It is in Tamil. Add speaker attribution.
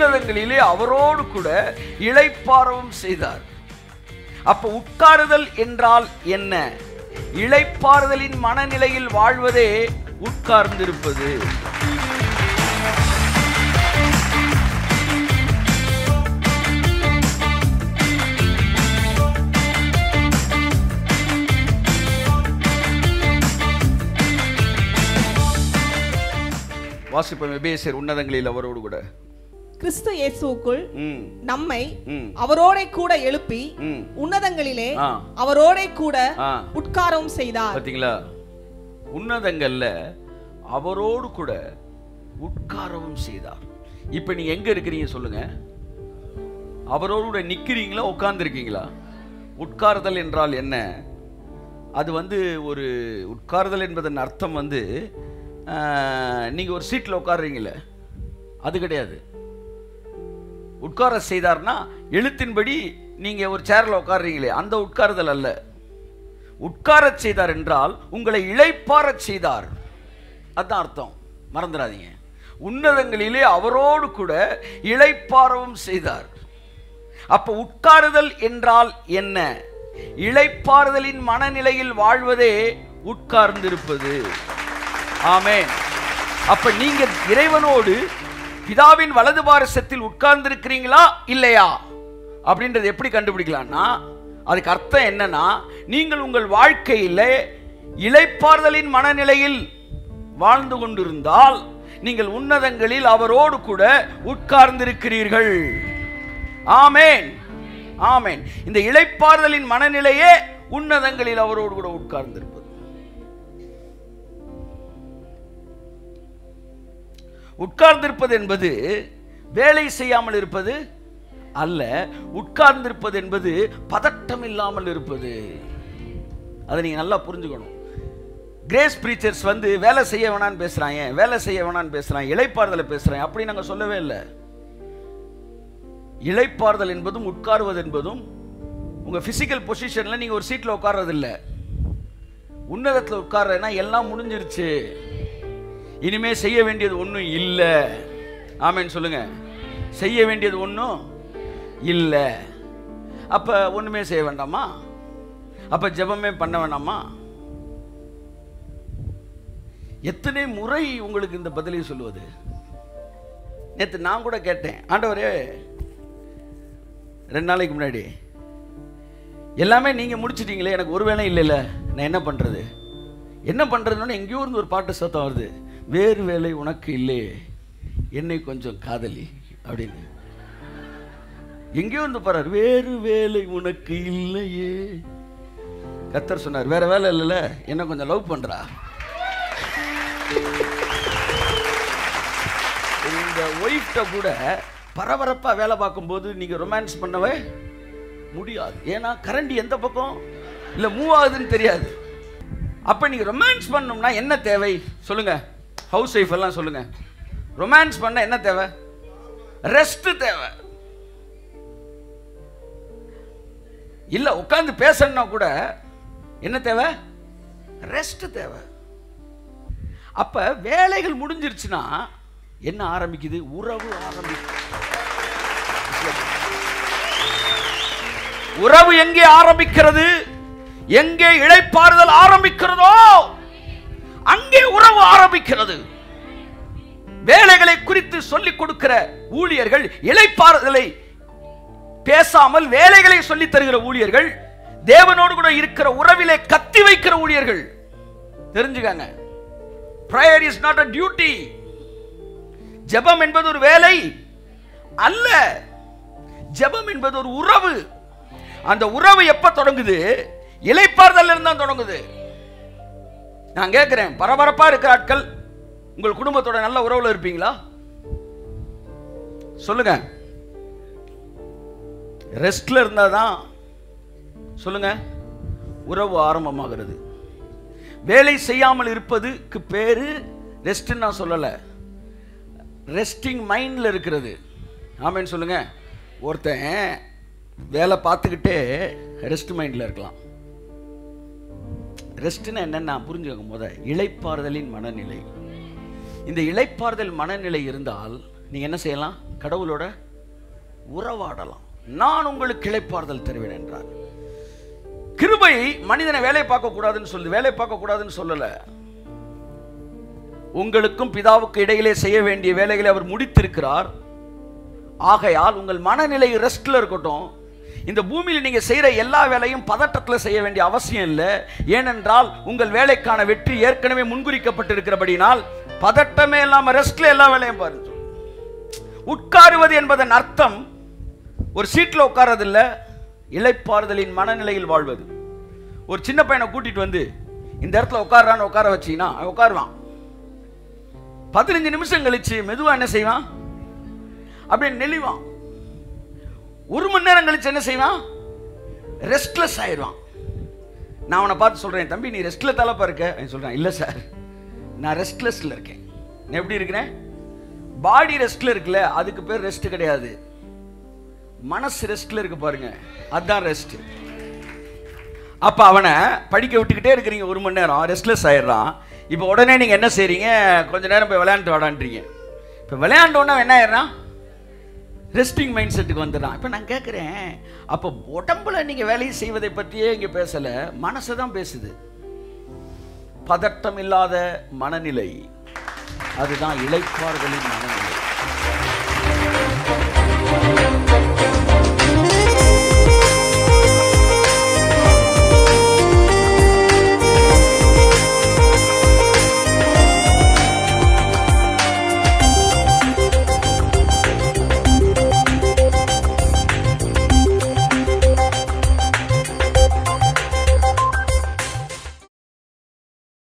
Speaker 1: உன்னதங்களிலே அவரோடு கூட இளைப்பாறவும் செய்தார் அப்ப உட்காருதல் என்றால் என்ன இளைப்பாறுதலின் மனநிலையில் வாழ்வதே உட்கார்ந்திருப்பது வாசிப்போம் எபேசியர் உன்னதங்களில் அவரோடு கூட
Speaker 2: கிறிஸ்து இயேசுவுக்குள்
Speaker 1: ம்
Speaker 2: நம்மை
Speaker 1: ம்
Speaker 2: அவரோட கூட எழுப்பி
Speaker 1: ம்
Speaker 2: உன்னதங்களிலே
Speaker 1: ஆ.
Speaker 2: அவரோட கூட
Speaker 1: ஆ
Speaker 2: உட்காரவும் செய்தார்
Speaker 1: பார்த்தீங்களா உன்னதங்கள்ல அவரோடு கூட உட்காரவும் செய்தார் இப்போ நீங்க எங்க இருக்கிறீங்க சொல்லுங்க அவரோடு கூட நிக்கிறீங்களா உட்கார்ந்துருக்கீங்களா உட்காருதல் என்றால் என்ன அது வந்து ஒரு உட்காருதல் என்பதன் அர்த்தம் வந்து ஆஹ், நீங்க ஒரு சீட்டில் உட்காருறீங்களே அது கிடையாது உட்கார செய்தார்னா எழுத்தின்படி நீங்க ஒரு சேர்ல உட்காருறீங்களே அந்த உட்காருதல் அல்ல உட்காரச் செய்தார் என்றால் உங்களை இளைப்பாறச் செய்தார் அதான் அர்த்தம் மறந்துடாதீங்க உன்னதங்களிலே அவரோடு கூட இளைப்பாறவும் செய்தார் அப்ப உட்காருதல் என்றால் என்ன இளைப்பாறுதலின் மனநிலையில் வாழ்வதே உட்கார்ந்திருப்பது ஆமென் அப்ப நீங்க இறைவனோடு பிதாவின் வலது பாரசத்தில் உட்கார்ந்திருக்கிறீங்களா இல்லையா அப்படின்றது எப்படி கண்டுபிடிக்கலாம்னா அதுக்கு அர்த்தம் என்னன்னா நீங்கள் உங்கள் வாழ்க்கையில இளைப்பாறுதலின் மனநிலையில் வாழ்ந்து கொண்டிருந்தால் நீங்கள் உன்னதங்களில் அவரோடு கூட உட்கார்ந்திருக்கிறீர்கள் ஆமென் ஆமென் இந்த இளைப்பாறுதலின் மனநிலையே உன்னதங்களில் அவரோடு கூட உட்கார்ந்திருப்பது உட்கார்ந்திருப்பது என்பது வேலை செய்யாமல் இருப்பது அல்ல உட்கார்ந்திருப்பது என்பது பதட்டம் இல்லாமல் இருப்பது அதை நீங்க நல்லா புரிஞ்சுக்கணும் கிரேஸ் பிரீச்சர்ஸ் வந்து வேலை செய்ய வேணான்னு பேசுறாங்க வேலை செய்ய வேணான்னு பேசுறாங்க இளைப்பாறுதலை பேசுறாங்க அப்படி நாங்க சொல்லவே இல்லை இளைப்பாறுதல் என்பதும் உட்காருவது என்பதும் உங்க பிசிக்கல் பொசிஷன்ல நீங்க ஒரு சீட்ல உட்கார்றது இல்ல உன்னதத்துல உட்கார்றதுனா எல்லாம் முடிஞ்சிருச்சு இனிமே செய்ய வேண்டியது ஒன்றும் இல்லை ஆமேன்னு சொல்லுங்க செய்ய வேண்டியது ஒன்றும் இல்லை அப்ப ஒண்ணுமே செய்ய வேண்டாமா அப்ப ஜெபமே பண்ண வேண்டாமா எத்தனை முறை உங்களுக்கு இந்த பதிலை சொல்லுவது நேற்று நான் கூட கேட்டேன் ஆண்டவரே ரெண்டு நாளைக்கு முன்னாடி எல்லாமே நீங்க முடிச்சிட்டீங்களே எனக்கு ஒரு வேலை இல்லைல்ல நான் என்ன பண்றது என்ன பண்றதுன்னு எங்கேயோ இருந்து ஒரு பாட்டு சத்தம் வருது வேறு வேலை உனக்கு இல்லையே என்னை கொஞ்சம் காதலி அப்படின்னு எங்கேயோ இருந்து பாரு வேறு வேலை உனக்கு இல்லையே கத்தர் சொன்னார் வேற வேலை இல்லைல்ல என்ன கொஞ்சம் லவ் பண்றா உங்க ஒய்ஃப்ட கூட பரபரப்பா வேலை பார்க்கும்போது நீங்க ரொமான்ஸ் பண்ணவே முடியாது ஏன்னா கரண்ட் எந்த பக்கம் இல்ல மூவ் ஆகுதுன்னு தெரியாது அப்ப நீங்க ரொமான்ஸ் பண்ணணும்னா என்ன தேவை சொல்லுங்க ஹவுஸ் ஒய்ஃப் எல்லாம் சொல்லுங்க ரொமான்ஸ் பண்ண என்ன தேவை ரெஸ்ட் தேவை இல்ல உட்கார்ந்து பேசணும்னா கூட என்ன தேவை ரெஸ்ட் தேவை அப்ப வேலைகள் முடிஞ்சிருச்சுன்னா என்ன ஆரம்பிக்குது உறவு ஆரம்பிக்குது உறவு எங்கே ஆரம்பிக்கிறது எங்கே இழைப்பாறுதல் ஆரம்பிக்கிறதோ அங்கே உறவு ஆரம்பிக்கிறது வேலைகளை குறித்து சொல்லிக் கொடுக்கிற ஊழியர்கள் இழைப்பாறுதலை பேசாமல் வேலைகளை சொல்லித் தருகிற ஊழியர்கள் தேவனோடு கூட இருக்கிற உறவிலே கத்தி வைக்கிற ஊழியர்கள் தெரிஞ்சுக்கங்க prayer is not a duty ஜெபம் என்பது ஒரு வேலை அல்ல ஜெபம் என்பது ஒரு உறவு அந்த உறவு எப்ப தொடங்குது இலைப்பாறுதல் இருந்து தான் தொடங்குது நான் கேட்கிறேன் பரபரப்பா இருக்கிற ஆட்கள் உங்கள் குடும்பத்தோட நல்ல உறவுல இருப்பீங்களா சொல்லுங்க ரெஸ்ட்ல இருந்தாதான் சொல்லுங்க உறவு ஆரம்பமாகிறது வேலை செய்யாமல் இருப்பதுக்கு பேரு ரெஸ்ட்னு நான் சொல்லலை ரெஸ்டிங் மைண்டில் இருக்கிறது ஆமேன்னு சொல்லுங்க ஒருத்தன் வேலை பார்த்துக்கிட்டே ரெஸ்ட் மைண்டில் இருக்கலாம் ரெஸ்ட்னா என்னன்னா புரிஞ்சுக்க முத இளைப்பாறுதலின் மனநிலை இந்த இளைப்பாறுதல் மனநிலை இருந்தால் நீங்க என்ன செய்யலாம் கடவுளோட உறவாடலாம் நான் உங்களுக்கு இளைப்பாறுதல் தருவேன் என்றார் கிருபை மனிதனை வேலை பார்க்க கூடாதுன்னு சொல்லுது வேலை பார்க்க கூடாதுன்னு சொல்லல உங்களுக்கும் பிதாவுக்கு இடையிலே செய்ய வேண்டிய வேலைகளை அவர் முடித்திருக்கிறார் ஆகையால் உங்கள் மனநிலை ரெஸ்ட்ல இருக்கட்டும் இந்த பூமியில் நீங்க செய்யற எல்லா வேலையும் பதட்டத்துல செய்ய வேண்டிய அவசியம் இல்லை ஏனென்றால் உங்கள் வேலைக்கான வெற்றி ஏற்கனவே முன்குறிக்கப்பட்டிருக்கிறபடினால் பதட்டமே இல்லாம ரெஸ்ட்ல எல்லா வேலையும் பாருங்க உட்காருவது என்பதன் அர்த்தம் ஒரு சீட்டில் உட்கார்றது இல்ல இளைப்பாறுதலின் மனநிலையில் வாழ்வது ஒரு சின்ன பையனை கூட்டிட்டு வந்து இந்த இடத்துல உட்கார்றான்னு உட்கார வச்சீங்கன்னா அவன் உட்காருவான் பதினஞ்சு நிமிஷம் கழிச்சு மெதுவா என்ன செய்வான் அப்படியே நெளிவான் ஒரு மணி நேரம் கழிச்சு என்ன செய்வான் ரெஸ்ட்லெஸ் ஆயிடுவான் நான் அவனை பார்த்து சொல்றேன் தம்பி நீ ரெஸ்ட்ல தலைப்பா இருக்க அவன் சொல்றான் இல்ல சார் நான் ரெஸ்ட்லெஸ்ல இருக்கேன் நான் எப்படி இருக்கிறேன் பாடி ரெஸ்ட்ல இருக்குல்ல அதுக்கு பேர் ரெஸ்ட் கிடையாது மனசு ரெஸ்ட்ல இருக்கு பாருங்க அதுதான் ரெஸ்ட் அப்ப அவனை படிக்க விட்டுக்கிட்டே இருக்கிறீங்க ஒரு மணி நேரம் ரெஸ்ட்லெஸ் ஆயிடுறான் இப்போ உடனே நீங்க என்ன செய்றீங்க கொஞ்ச நேரம் போய் விளையாண்டு வாடான்றீங்க இப்போ விளையாண்டோன்னா என்ன ஆயிடுறான் ரெஸ்டிங் மைண்ட் செட்டுக்கு வந்துடுறான் இப்போ நான் கேட்குறேன் அப்போ உடம்புல நீங்கள் வேலையை செய்வதை பற்றியே இங்கே பேசலை மனசு தான் பேசுது பதட்டம் இல்லாத மனநிலை அதுதான் இளைப்பாறுதலின் மனநிலை